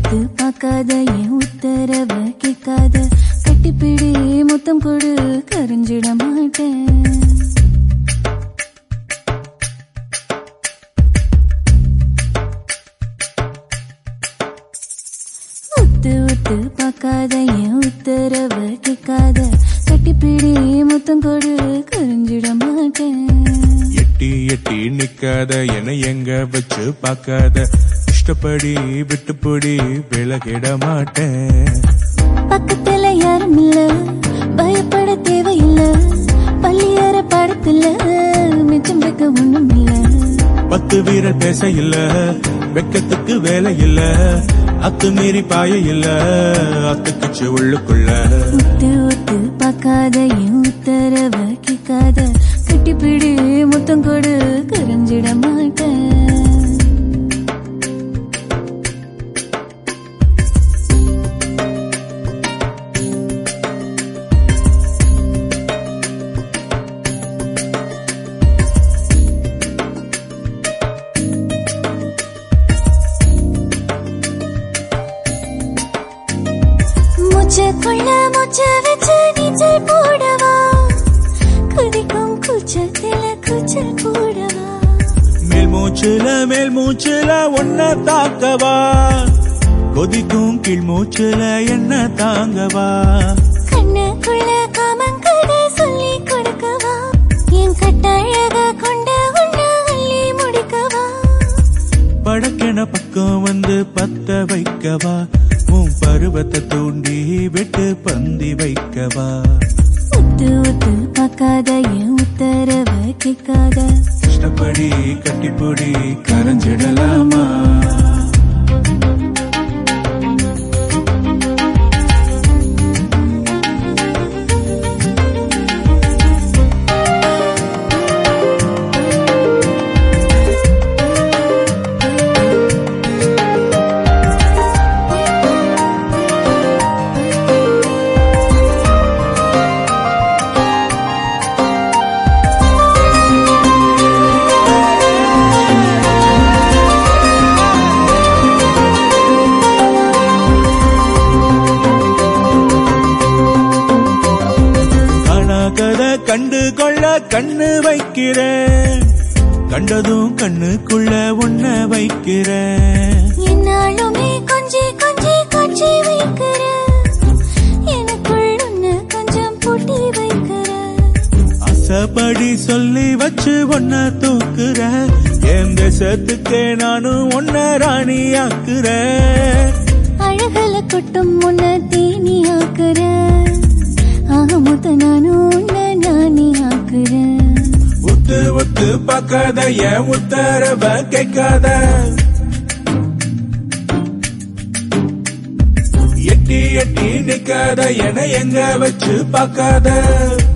ஒத்து பார்க்காத என் உத்தரவ கேட்காத கட்டிப்பிடி முத்தம் கொடு கரைஞ்சிட மாட்டேன் ஒத்து ஒத்து பார்க்காத என் உத்தரவ கேட்காத கட்டிப்பிடி முத்தம் கொடு கரைஞ்சிட மாட்டேன் எட்டி எட்டி நிக்காத என எங்க வச்சு பார்க்காத இஷ்டப்படி விட்டுப்படி விலகிட மாட்டேன் பக்கத்துல யாரும் இல்ல பயப்பட தேவையில்ல பள்ளியற படத்துல மிச்சம் வைக்க ஒண்ணும் இல்ல பத்து வீரர் பேச இல்ல வெக்கத்துக்கு வேலை இல்ல அத்து மீறி பாய இல்ல அத்துக்குச்சு உள்ளுக்குள்ள ஒத்து ஒத்து பார்க்காத என் உத்தரவ கேட்காத கட்டிப்பிடி முத்தம் கொடு கரைஞ்சிட மாட்டேன் மூச்சுக்குள்ள மூச்சு வச்சு நீச்சல் போடவா குதிக்கும் கூச்சத்தில கூச்சல் போடவா மேல் மூச்சுல மேல் மூச்சுல ஒன்ன தாக்கவா கொதிக்கும் கீழ் மூச்சுல என்ன தாங்கவா கண்ணுக்குள்ள காமங்கதை சொல்லி கொடுக்கவா என் கட்டழக கொண்ட உன்ன அள்ளி முடிக்கவா படக்கென பக்கம் வந்து பத்த வைக்கவா உன் பருவத்தை தூண்டி விட்டு பந்தி வைக்கவா ஒத்து ஒத்து பார்க்காத என் உத்தரவ கேட்காத இஷ்டப்படி கட்டிப்பொடி கரைஞ்சிடலாமா காணாகத கண்டு கொள்ள கண்ணு வைக்கிறேன் கண்டதும் கண்ணுக்குள்ள உன்ன வைக்கிறேன் என்னாலுமே கொஞ்சி கொஞ்சி காட்சி வைக்கிற எனக்குள் உன்னை கொஞ்சம் பூட்டி வைக்கிற அசப்படி சொல்லி வச்சு ஒன்ன தூக்குற என் தேசத்துக்கே நானும் ஒன்ன ராணி ஆக்குறேன் அழகல கொட்டும் உன்னை தீனி ஆக்குற ஆக மொத்த நானும் உன்னை நானி ஆக்குறேன் உத்து உத்து பார்க்காத என் உத்தரவ கேட்காத எட்டி எட்டி நிக்காத என எங்க வச்சு பார்க்காத